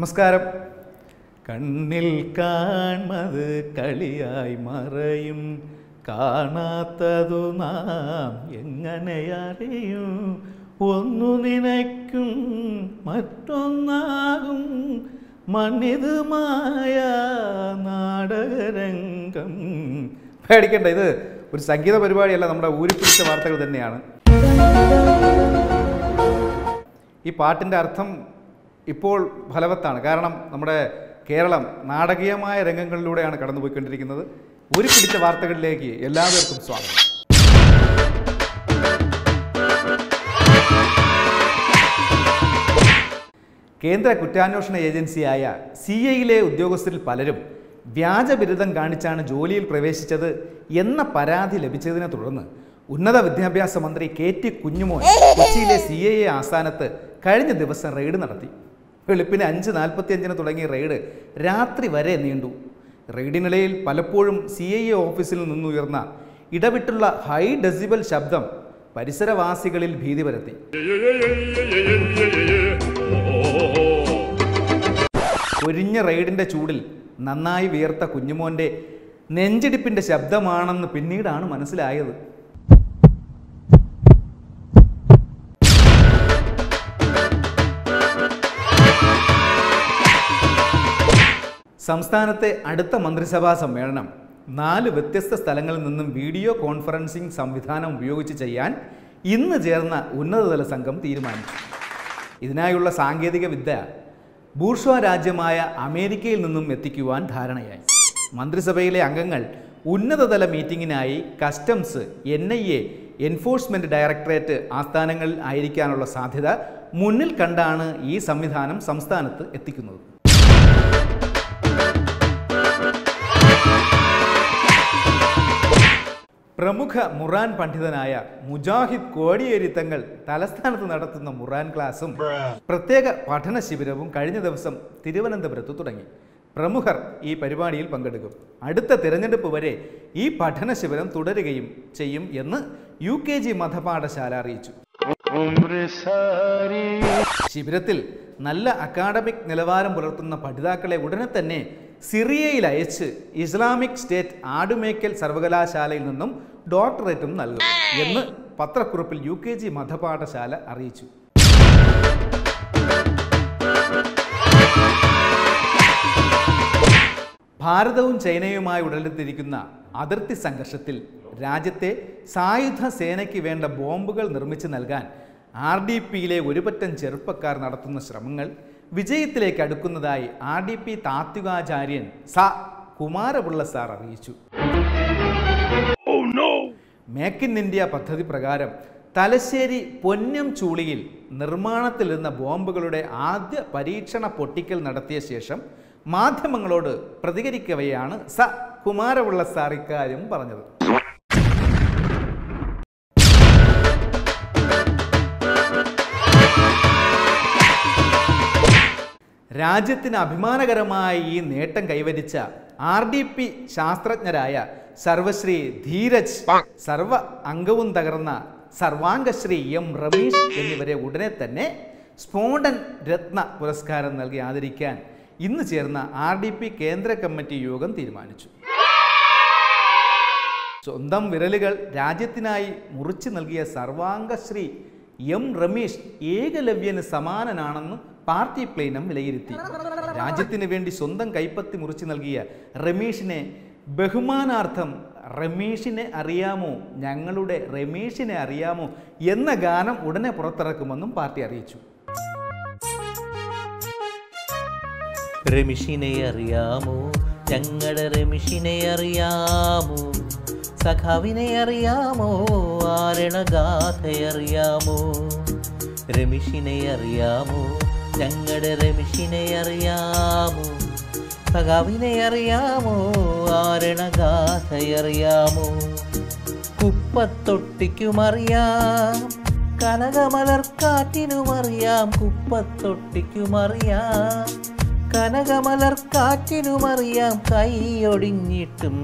നമസ്കാരം കണ്ണിൽ കാൺമത് കളിയായി മറയും കാണാത്തതു നാം എങ്ങനെ അറിയും ഒന്നു നിനയ്ക്കും മറ്റൊന്നാകും മണ്ണിത് മായ നാടകരംഗം പേടിക്കണ്ട ഇത് ഒരു സംഗീത പരിപാടിയല്ല നമ്മുടെ ഊരിപ്പിടിച്ച വാർത്തകൾ തന്നെയാണ് ഈ പാട്ടിൻ്റെ അർത്ഥം ഇപ്പോൾ ഫലവത്താണ് കാരണം നമ്മുടെ കേരളം നാടകീയമായ രംഗങ്ങളിലൂടെയാണ് കടന്നുപോയിക്കൊണ്ടിരിക്കുന്നത് ഒരു പിടിച്ച വാർത്തകളിലേക്ക് എല്ലാവർക്കും സ്വാഗതം കേന്ദ്ര കുറ്റാന്വേഷണ ഏജൻസിയായ സി ഐയിലെ ഉദ്യോഗസ്ഥരിൽ പലരും വ്യാജ ബിരുദം കാണിച്ചാണ് ജോലിയിൽ പ്രവേശിച്ചത് എന്ന പരാതി ലഭിച്ചതിനെ തുടർന്ന് ഉന്നത വിദ്യാഭ്യാസ മന്ത്രി കെ ടി കുഞ്ഞുമോൻ കൊച്ചിയിലെ സി ഐ എ ആസ്ഥാനത്ത് കഴിഞ്ഞ ദിവസം റെയ്ഡ് നടത്തി വെളുപ്പിന് അഞ്ച് നാൽപ്പത്തിയഞ്ചിന് തുടങ്ങിയ റെയ്ഡ് രാത്രി വരെ നീണ്ടു റെയ്ഡിനിടയിൽ പലപ്പോഴും സി ഐ എ ഓഫീസിൽ നിന്നുയർന്ന ഇടവിട്ടുള്ള ഹൈ ഡെസിബൽ ശബ്ദം പരിസരവാസികളിൽ ഭീതി പരത്തി ഒരിഞ്ഞ റെയ്ഡിൻ്റെ ചൂടിൽ നന്നായി വിയർത്ത കുഞ്ഞുമോൻ്റെ നെഞ്ചിടിപ്പിൻ്റെ ശബ്ദമാണെന്ന് പിന്നീടാണ് മനസ്സിലായത് സംസ്ഥാനത്തെ അടുത്ത മന്ത്രിസഭാ സമ്മേളനം നാല് വ്യത്യസ്ത സ്ഥലങ്ങളിൽ നിന്നും വീഡിയോ കോൺഫറൻസിംഗ് സംവിധാനം ഉപയോഗിച്ച് ചെയ്യാൻ ഇന്ന് ചേർന്ന ഉന്നതതല സംഘം തീരുമാനിച്ചു ഇതിനായുള്ള സാങ്കേതിക വിദ്യ ബൂർഷ്വ രാജ്യമായ അമേരിക്കയിൽ നിന്നും എത്തിക്കുവാൻ ധാരണയായി മന്ത്രിസഭയിലെ അംഗങ്ങൾ ഉന്നതതല മീറ്റിംഗിനായി customs N I A enforcement directorate ആസ്ഥാനങ്ങളിൽ ആയിരിക്കാനുള്ള സാധ്യത മുന്നിൽ കണ്ടാണ് ഈ സംവിധാനം സംസ്ഥാനത്ത് എത്തിക്കുന്നത് പ്രമുഖ മുറാൻ പണ്ഡിതനായ മുജാഹിദ് കോടിയേരി തങ്ങൾ തലസ്ഥാനത്ത് നടത്തുന്ന മുറാൻ ക്ലാസും പ്രത്യേക പഠന ശിബിരവും കഴിഞ്ഞ ദിവസം തിരുവനന്തപുരത്ത് തുടങ്ങി പ്രമുഖർ ഈ പരിപാടിയിൽ പങ്കെടുക്കും അടുത്ത തിരഞ്ഞെടുപ്പ് വരെ ഈ പഠന ശിബിരം തുടരുകയും ചെയ്യും എന്ന് യു കെ ജി മതപാഠശാല അറിയിച്ചു ശിബിരത്തിൽ നല്ല അക്കാഡമിക് നിലവാരം പുലർത്തുന്ന പഠിതാക്കളെ ഉടനെ തന്നെ സിറിയയിൽ അയച്ച് ഇസ്ലാമിക് സ്റ്റേറ്റ് ആടുമേക്കൽ സർവകലാശാലയിൽ നിന്നും ഡോക്ടറേറ്റും നൽകും എന്ന് പത്രക്കുറിപ്പിൽ യു കെ ജി മതപാഠശാല അറിയിച്ചു ഭാരതവും ചൈനയുമായി ഉടലെടുത്തിരിക്കുന്ന അതിർത്തി സംഘർഷത്തിൽ രാജ്യത്തെ സായുധ സേനയ്ക്ക് വേണ്ട ബോംബുകൾ നിർമ്മിച്ചു നൽകാൻ ആർ ഡി പിയിലെ ഒരുപറ്റം ചെറുപ്പക്കാർ നടത്തുന്ന ശ്രമങ്ങൾ വിജയത്തിലേക്ക് അടുക്കുന്നതായി ആർ ഡി പി താത്വികാചാര്യൻ സ കുമാരപിള്ള സാർ അറിയിച്ചു മേക്ക് ഇൻ ഇന്ത്യ പദ്ധതി പ്രകാരം തലശ്ശേരി പൊന്നം ചൂളിയിൽ നിർമ്മാണത്തിലിരുന്ന ബോംബുകളുടെ ആദ്യ പരീക്ഷണ പൊട്ടിക്കൽ നടത്തിയ ശേഷം മാധ്യമങ്ങളോട് പ്രതികരിക്കവെയാണ് സ കുമാരപിള്ള സാർ ഇക്കാര്യം പറഞ്ഞത് രാജ്യത്തിന് അഭിമാനകരമായ ഈ നേട്ടം കൈവരിച്ച ആർ ഡി പി ശാസ്ത്രജ്ഞരായ സർവശ്രീ ധീരജ് സർവ അംഗവും തകർന്ന സർവാംഗശ്രീ എം റമീഷ് എന്നിവരെ ഉടനെ തന്നെ സ്പോണ്ടൻ രത്ന പുരസ്കാരം നൽകി ആദരിക്കാൻ ഇന്ന് ചേർന്ന ആർ ഡി പി കേന്ദ്ര കമ്മിറ്റി യോഗം തീരുമാനിച്ചു സ്വന്തം വിരലുകൾ രാജ്യത്തിനായി മുറിച്ചു നൽകിയ സർവാംഗശ്രീ എം രമേശ് ഏകലവ്യന് സമാനനാണെന്ന് പാർട്ടി പ്ലേനം വിലയിരുത്തി രാജ്യത്തിന് വേണ്ടി സ്വന്തം കൈപ്പത്തി മുറിച്ചു നൽകിയ രമേഷിനെ ബഹുമാനാർത്ഥം രമേഷിനെ അറിയാമോ ഞങ്ങളുടെ രമേഷിനെ അറിയാമോ എന്ന ഗാനം ഉടനെ പുറത്തിറക്കുമെന്നും പാർട്ടി അറിയിച്ചു റമിഷിനെ അറിയാമോ ഞങ്ങളുടെ റമിഷിനെ അറിയാമോ സഖാവിനെ അറിയാമോ ആരണഗാഥയറിയാമോ രമിഷിനെ അറിയാമോ ഞങ്ങളുടെ രമിഷിനെ അറിയാമോ സഖാവിനെ അറിയാമോ ആരണഗാഥയറിയാമോ കുപ്പത്തൊട്ടിക്കുമറിയാം കനകമലർക്കാറ്റിനുമറിയാം കുപ്പത്തൊട്ടിക്കുമറിയാം കനകമലർക്കാറ്റിനുമറിയാം കൈയൊടിഞ്ഞിട്ടും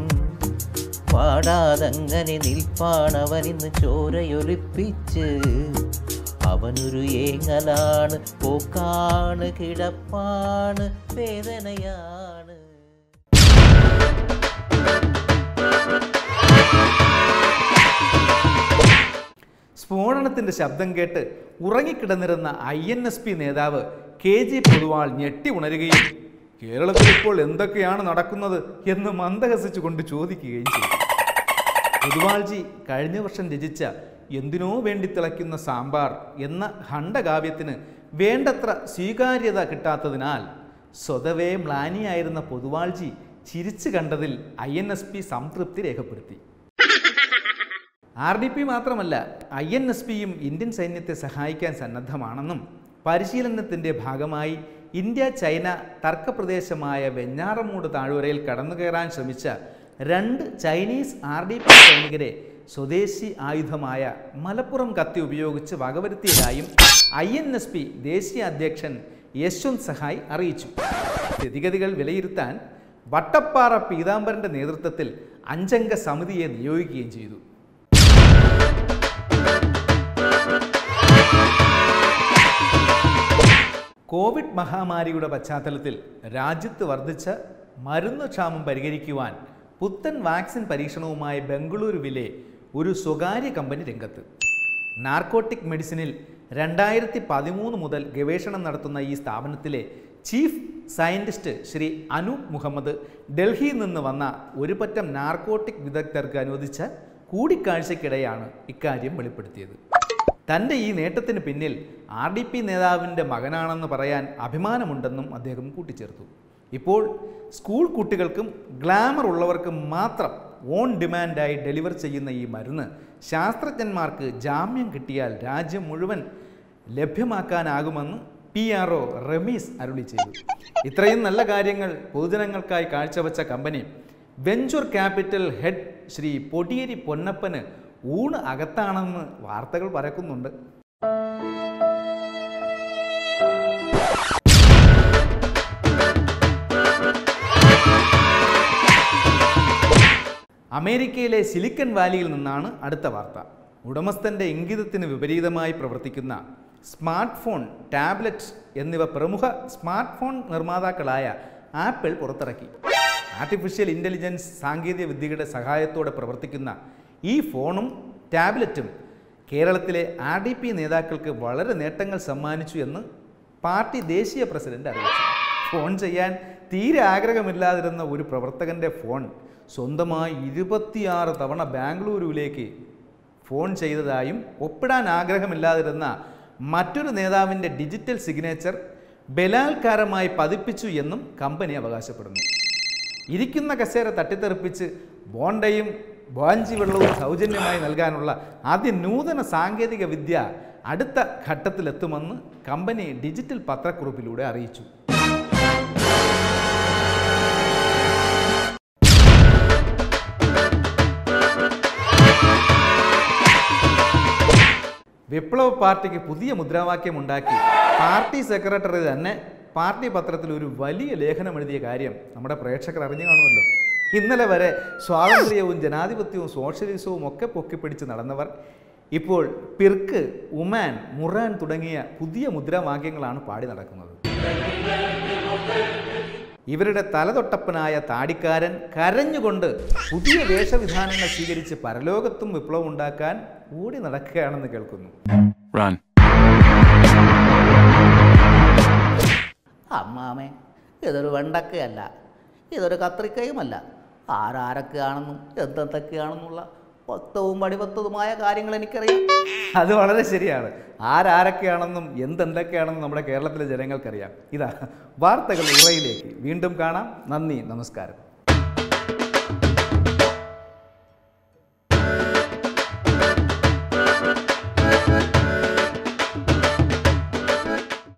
പാടാതങ്ങനെ നിൽപ്പാണവനിന്ന് ചോരയൊലിപ്പിച്ച് അവനൊരു ഏങ്ങലാണ് പോക്കാണ് കിടപ്പാണ് വേദനയാണ് സ്ഫോടനത്തിന്റെ ശബ്ദം കേട്ട് ഉറങ്ങിക്കിടന്നിരുന്ന ഐ എൻ എസ് പി നേതാവ് കെ ജി പൊതുവാൾ ഞെട്ടി ഉണരുകയും കേരളത്തിൽ ഇപ്പോൾ എന്തൊക്കെയാണ് നടക്കുന്നത് എന്ന് മന്ദഹസിച്ചുകൊണ്ട് ചോദിക്കുകയും ചെയ്തു പൊതുവാൾജി കഴിഞ്ഞ വർഷം രചിച്ച എന്തിനോ വേണ്ടി തിളയ്ക്കുന്ന സാമ്പാർ എന്ന ഖണ്ഡകാവ്യത്തിന് വേണ്ടത്ര സ്വീകാര്യത കിട്ടാത്തതിനാൽ സ്വതവേ മ്ലാനിയായിരുന്ന പൊതുവാൾജി ചിരിച്ചു കണ്ടതിൽ ഐ എൻ എസ് പി സംതൃപ്തി രേഖപ്പെടുത്തി ആർ ഡി പി മാത്രമല്ല ഐ എൻ എസ് പിയും ഇന്ത്യൻ സൈന്യത്തെ സഹായിക്കാൻ സന്നദ്ധമാണെന്നും പരിശീലനത്തിൻ്റെ ഭാഗമായി ഇന്ത്യ ചൈന തർക്കപ്രദേശമായ വെഞ്ഞാറമൂട് താഴ്വരയിൽ കടന്നുകയറാൻ ശ്രമിച്ച രണ്ട് ചൈനീസ് ആർ ഡി പി സൈനികരെ സ്വദേശി ആയുധമായ മലപ്പുറം കത്തി ഉപയോഗിച്ച് വകവരുത്തിയതായും ഐ എൻ എസ് പി ദേശീയ അധ്യക്ഷൻ യശ്വന്ത് സഹായ് അറിയിച്ചു സ്ഥിതിഗതികൾ വിലയിരുത്താൻ വട്ടപ്പാറ പീതാംബരന്റെ നേതൃത്വത്തിൽ അഞ്ചംഗ സമിതിയെ നിയോഗിക്കുകയും ചെയ്തു കോവിഡ് മഹാമാരിയുടെ പശ്ചാത്തലത്തിൽ രാജ്യത്ത് വർദ്ധിച്ച മരുന്ന് ക്ഷാമം പരിഹരിക്കുവാൻ പുത്തൻ വാക്സിൻ പരീക്ഷണവുമായി ബംഗളൂരുവിലെ ഒരു സ്വകാര്യ കമ്പനി രംഗത്ത് നാർക്കോട്ടിക് മെഡിസിനിൽ രണ്ടായിരത്തി പതിമൂന്ന് മുതൽ ഗവേഷണം നടത്തുന്ന ഈ സ്ഥാപനത്തിലെ ചീഫ് സയൻറ്റിസ്റ്റ് ശ്രീ അനൂപ് മുഹമ്മദ് ഡൽഹിയിൽ നിന്ന് വന്ന ഒരു പറ്റം നാർക്കോട്ടിക് വിദഗ്ധർക്ക് അനുവദിച്ച കൂടിക്കാഴ്ചയ്ക്കിടെയാണ് ഇക്കാര്യം വെളിപ്പെടുത്തിയത് തൻ്റെ ഈ നേട്ടത്തിന് പിന്നിൽ ആർ ഡി പി നേതാവിൻ്റെ മകനാണെന്ന് പറയാൻ അഭിമാനമുണ്ടെന്നും അദ്ദേഹം കൂട്ടിച്ചേർത്തു ഇപ്പോൾ സ്കൂൾ കുട്ടികൾക്കും ഗ്ലാമർ ഉള്ളവർക്കും മാത്രം ഓൺ ഡിമാൻഡായി ഡെലിവർ ചെയ്യുന്ന ഈ മരുന്ന് ശാസ്ത്രജ്ഞന്മാർക്ക് ജാമ്യം കിട്ടിയാൽ രാജ്യം മുഴുവൻ ലഭ്യമാക്കാനാകുമെന്ന് പി ആർ ഒ റമീസ് അരുളി ചെയ്തു ഇത്രയും നല്ല കാര്യങ്ങൾ പൊതുജനങ്ങൾക്കായി കാഴ്ചവെച്ച company venture capital head Shri Podiyeri പൊന്നപ്പന് ഊണ് അകത്താണെന്ന് വാർത്തകൾ പരക്കുന്നുണ്ട് അമേരിക്കയിലെ സിലിക്കൺ വാലിയിൽ നിന്നാണ് അടുത്ത വാർത്ത ഉടമസ്ഥന്റെ ഇംഗിതത്തിന് വിപരീതമായി പ്രവർത്തിക്കുന്ന സ്മാർട്ട് ഫോൺ ടാബ്ലറ്റ് എന്നിവ പ്രമുഖ സ്മാർട്ട് ഫോൺ നിർമ്മാതാക്കളായ ആപ്പിൾ പുറത്തിറക്കി ആർട്ടിഫിഷ്യൽ ഇൻ്റലിജൻസ് സാങ്കേതിക വിദ്യയുടെ സഹായത്തോടെ പ്രവർത്തിക്കുന്ന ഈ ഫോണും ടാബ്ലറ്റും കേരളത്തിലെ ആർ ഡി പി നേതാക്കൾക്ക് വളരെ നേട്ടങ്ങൾ സമ്മാനിച്ചു എന്ന് പാർട്ടി ദേശീയ പ്രസിഡന്റ് അറിയിച്ചു ഫോൺ ചെയ്യാൻ തീരെ ആഗ്രഹമില്ലാതിരുന്ന ഒരു പ്രവർത്തകന്റെ ഫോൺ സ്വന്തമായി ഇരുപത്തിയാറ് തവണ ബാംഗ്ലൂരുവിലേക്ക് ഫോൺ ചെയ്തതായും ഒപ്പിടാൻ ആഗ്രഹമില്ലാതിരുന്ന മറ്റൊരു നേതാവിൻ്റെ ഡിജിറ്റൽ സിഗ്നേച്ചർ ബലാത്കാരമായി പതിപ്പിച്ചു എന്നും കമ്പനി അവകാശപ്പെടുന്നു ഇരിക്കുന്ന കസേര തട്ടിത്തെറിപ്പിച്ച് ബോണ്ടയും ബോഞ്ചി വെള്ളവും സൗജന്യമായി നൽകാനുള്ള അതിനൂതന സാങ്കേതിക വിദ്യ അടുത്ത ഘട്ടത്തിലെത്തുമെന്ന് കമ്പനി ഡിജിറ്റൽ പത്രക്കുറിപ്പിലൂടെ അറിയിച്ചു വിപ്ലവ പാർട്ടിക്ക് പുതിയ മുദ്രാവാക്യം ഉണ്ടാക്കി പാർട്ടി സെക്രട്ടറി തന്നെ പാർട്ടി പത്രത്തിൽ ഒരു വലിയ ലേഖനം എഴുതിയ കാര്യം നമ്മുടെ പ്രേക്ഷകർ അറിഞ്ഞു കാണുമല്ലോ ഇന്നലെ വരെ സ്വാതന്ത്ര്യവും ജനാധിപത്യവും സോഷ്യലിസവും ഒക്കെ പൊക്കിപ്പിടിച്ച് നടന്നവർ ഇപ്പോൾ പിർക്ക് ഉമാൻ മുറാൻ തുടങ്ങിയ പുതിയ മുദ്രാവാക്യങ്ങളാണ് പാടി നടക്കുന്നത് ഇവരുടെ തലതൊട്ടപ്പനായ താടിക്കാരൻ കരഞ്ഞുകൊണ്ട് പുതിയ വേഷവിധാനങ്ങൾ സ്വീകരിച്ച് പരലോകത്തും വിപ്ലവം ഉണ്ടാക്കാൻ ഓടി നടക്കുകയാണെന്ന് കേൾക്കുന്നു Run. അമ്മാമേ ഇതൊരു വെണ്ടക്കയല്ല ഇതൊരു കത്രിക്കയുമല്ല ആരാരൊക്കെയാണെന്നും എന്തെന്തൊക്കെയാണെന്നുള്ള പത്തവും വടിവത്തതുമായ കാര്യങ്ങൾ എനിക്കറിയാം അത് വളരെ ശരിയാണ് ആരാരൊക്കെയാണെന്നും എന്തെന്തൊക്കെയാണെന്നും നമ്മുടെ കേരളത്തിലെ ജനങ്ങൾക്കറിയാം ഇതാ വാർത്തകൾ ഉറയിലേക്ക് വീണ്ടും കാണാം നന്ദി നമസ്കാരം